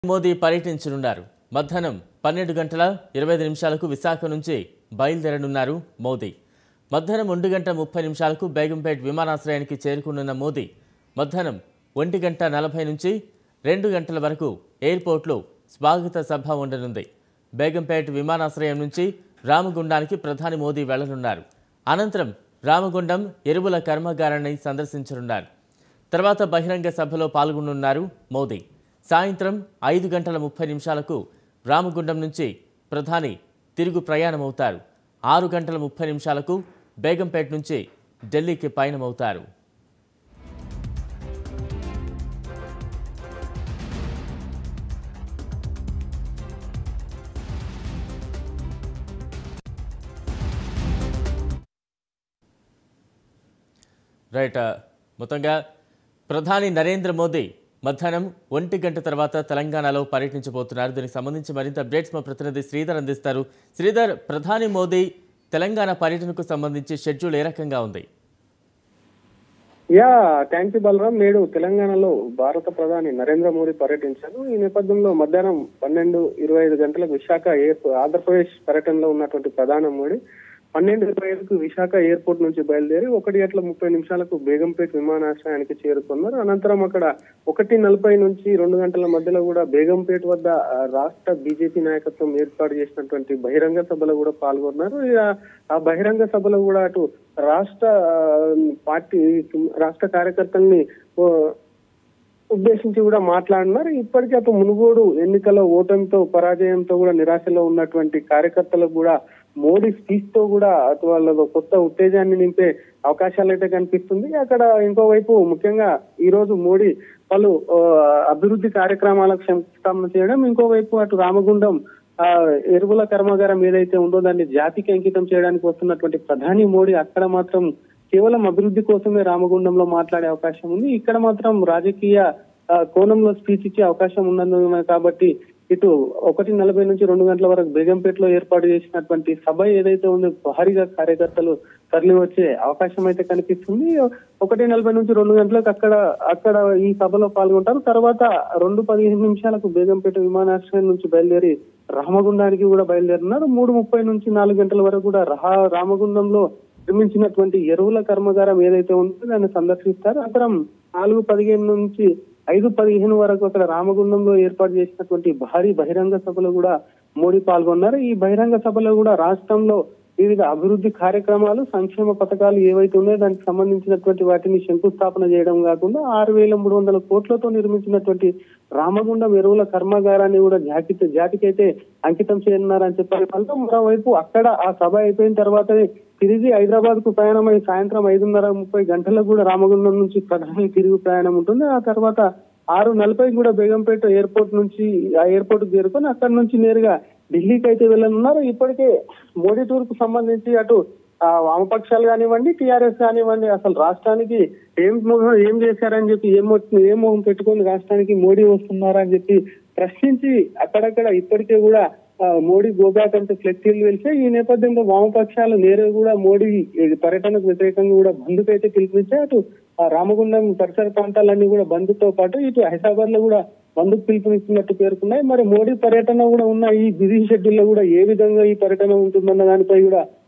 మోదీ పర్యటించనున్నారు మధ్యాహ్నం పన్నెండు గంటల ఇరవై ఐదు నిమిషాలకు విశాఖ నుంచి బయలుదేరనున్నారు మోదీ మధ్యాహ్నం ఒంటి గంట ముప్పై నిమిషాలకు బేగంపేట్ విమానాశ్రయానికి చేరుకునున్న మోదీ మధ్యాహ్నం ఒంటి గంట నలభై నుంచి రెండు గంటల వరకు ఎయిర్పోర్ట్లో స్వాగత సభ ఉండనుంది బేగంపేట్ విమానాశ్రయం నుంచి రామగుండానికి ప్రధాని మోదీ వెళ్లనున్నారు అనంతరం రామగుండం ఎరువుల కర్మాగారాన్ని సందర్శించనున్నారు తర్వాత బహిరంగ సభలో పాల్గొనున్నారు మోదీ సాయంత్రం ఐదు గంటల ముప్పై నిమిషాలకు రామగుండం నుంచి ప్రధాని తిరుగు ప్రయాణమవుతారు ఆరు గంటల ముప్పై నిమిషాలకు బేగంపేట్ నుంచి ఢిల్లీకి పయనమవుతారు రైట్ ఆ, మొత్తంగా ప్రధాని నరేంద్ర మోదీ మధ్యాహ్నం ఒంటి గంట తర్వాత తెలంగాణలో పర్యటించబోతున్నారు దీనికి సంబంధించి మరింత అప్డేట్స్ మా ప్రతినిధి శ్రీధర్ అందిస్తారు శ్రీధర్ ప్రధాని మోదీ తెలంగాణ పర్యటనకు సంబంధించి షెడ్యూల్ ఏ రకంగా ఉంది యా థ్యాంక్ యూ బలరాం నేడు తెలంగాణలో భారత ప్రధాని నరేంద్ర మోదీ పర్యటించారు ఈ నేపథ్యంలో మధ్యాహ్నం పన్నెండు ఇరవై ఐదు గంటలకు విశాఖ ఎయిర్ ఆంధ్రప్రదేశ్ పర్యటనలో ఉన్నటువంటి ప్రధాని మోడీ పన్నెండు ఇరవై ఐదుకు విశాఖ ఎయిర్పోర్ట్ నుంచి బయలుదేరి ఒకటి గంటల ముప్పై నిమిషాలకు బేగంపేట్ విమానాశ్రయానికి చేరుకున్నారు అనంతరం అక్కడ ఒకటి నలభై నుంచి రెండు గంటల మధ్యలో కూడా బేగంపేట్ వద్ద ఆ, రాష్ట్ర బీజేపీ నాయకత్వం ఏర్పాటు చేసినటువంటి బహిరంగ సభలో కూడా పాల్గొన్నారు ఇక ఆ బహిరంగ సభలో కూడా అటు రాష్ట్ర ఆ, పార్టీ రాష్ట్ర కార్యకర్తల్ని ఓ, ఉద్దేశించి కూడా మాట్లాడినారు ఇప్పటికీ అటు మునుగోడు ఎన్నికల ఓటమితో పరాజయంతో కూడా నిరాశలో ఉన్నటువంటి కార్యకర్తలకు కూడా మోడీ స్పీచ్ తో కూడా అటు వాళ్ళ కొత్త ఉత్తేజాన్ని నింపే అవకాశాలు అయితే కనిపిస్తుంది అక్కడ ఇంకోవైపు ముఖ్యంగా ఈ రోజు మోడీ పలు ఆ, అభివృద్ధి కార్యక్రమాలకు శంకుస్థాపన చేయడం ఇంకోవైపు అటు రామగుండం ఆ ఎరువుల కర్మాగారం ఏదైతే ఉందో దాన్ని జాతికి అంకితం చేయడానికి వస్తున్నటువంటి ప్రధాని మోడీ అక్కడ మాత్రం కేవలం అభివృద్ధి కోసమే రామగుండంలో మాట్లాడే అవకాశం ఉంది ఇక్కడ మాత్రం రాజకీయ ఆ, కోణంలో స్పీచ్ ఇచ్చే అవకాశం ఉన్నందున కాబట్టి ఇటు ఒకటి నలభై నుంచి రెండు గంటల వరకు బేగంపేటలో ఏర్పాటు చేసినటువంటి సభ ఏదైతే ఉందో భారీగా కార్యకర్తలు తరలి వచ్చే అవకాశం అయితే కనిపిస్తుంది ఒకటి నలభై నుంచి రెండు గంటలకు అక్కడ అక్కడ ఈ సభలో పాల్గొంటారు తర్వాత రెండు పదిహేను నిమిషాలకు బేగంపేట విమానాశ్రయం నుంచి బయలుదేరి రామగుండానికి కూడా బయలుదేరినారు మూడు ముప్పై నుంచి నాలుగు గంటల వరకు కూడా రహా రామగుండంలో నిర్మించినటువంటి ఎరువుల కర్మాగారం ఏదైతే ఉందో దాన్ని సందర్శిస్తారు అనంతరం నాలుగు పదిహేను నుంచి ఐదు పదిహేను వరకు అక్కడ రామగుండంలో ఏర్పాటు చేసినటువంటి భారీ బహిరంగ సభలో కూడా మోడీ పాల్గొన్నారు ఈ బహిరంగ సభలో కూడా రాష్ట్రంలో వివిధ అభివృద్ధి కార్యక్రమాలు సంక్షేమ పథకాలు ఏవైతే ఉన్నాయో దానికి సంబంధించినటువంటి వాటిని శంకుస్థాపన చేయడం కాకుండా ఆరు వేల మూడు వందల కోట్లతో నిర్మించినటువంటి రామగుండం ఎరువుల కర్మాగారాన్ని కూడా జాతి జాతికైతే అంకితం చేయనున్నారని చెప్పారు ఫలితం మరోవైపు అక్కడ ఆ సభ అయిపోయిన తర్వాతనే తిరిగి హైదరాబాద్ కు ప్రయాణమై సాయంత్రం ఐదున్నర ముప్పై గంటలకు కూడా రామగుండం నుంచి ప్రధాని తిరుగు ప్రయాణం ఉంటుంది ఆ తర్వాత ఆరు నలభై కూడా బేగంపేట ఎయిర్పోర్ట్ నుంచి ఆ ఎయిర్పోర్ట్ కు చేరుకొని అక్కడ నుంచి నేరుగా ఢిల్లీకి అయితే వెళ్ళనున్నారు ఇప్పటికే మోడీ టూర్ కు సంబంధించి అటు ఆ, వామపక్షాలు కానివ్వండి టిఆర్ఎస్ కానివ్వండి అసలు రాష్ట్రానికి ఏం మొహం- ఏం చేశారని చెప్పి ఏం మొ- ఏం మొహం పెట్టుకొని రాష్ట్రానికి మోడీ వస్తున్నారని చెప్పి ప్రశ్నించి అక్కడక్కడ ఇప్పటికే కూడా ఆ, మోడీ గోబ్యాక్ అంటే ఫ్లెక్సీలు వెళ్తే ఈ నేపథ్యంలో వామపక్షాలు నేరుగా కూడా మోడీ ఈ పర్యటనకు వ్యతిరేకంగా కూడా బంద్కు అయితే పిలిపించే అటు ఆ రామగుండం పరిసర ప్రాంతాలన్నీ కూడా బంద్తో పాటు ఇటు హైదరాబాద్ లో కూడా బంద్కు పిలుపునిస్తున్నట్టు పేర్కొన్నాయి మరి మోడీ పర్యటన కూడా ఉన్న ఈ బిజీ షెడ్యూల్ లో కూడా ఏ విధంగా ఈ పర్యటన ఉంటుందన్న దానిపై కూడా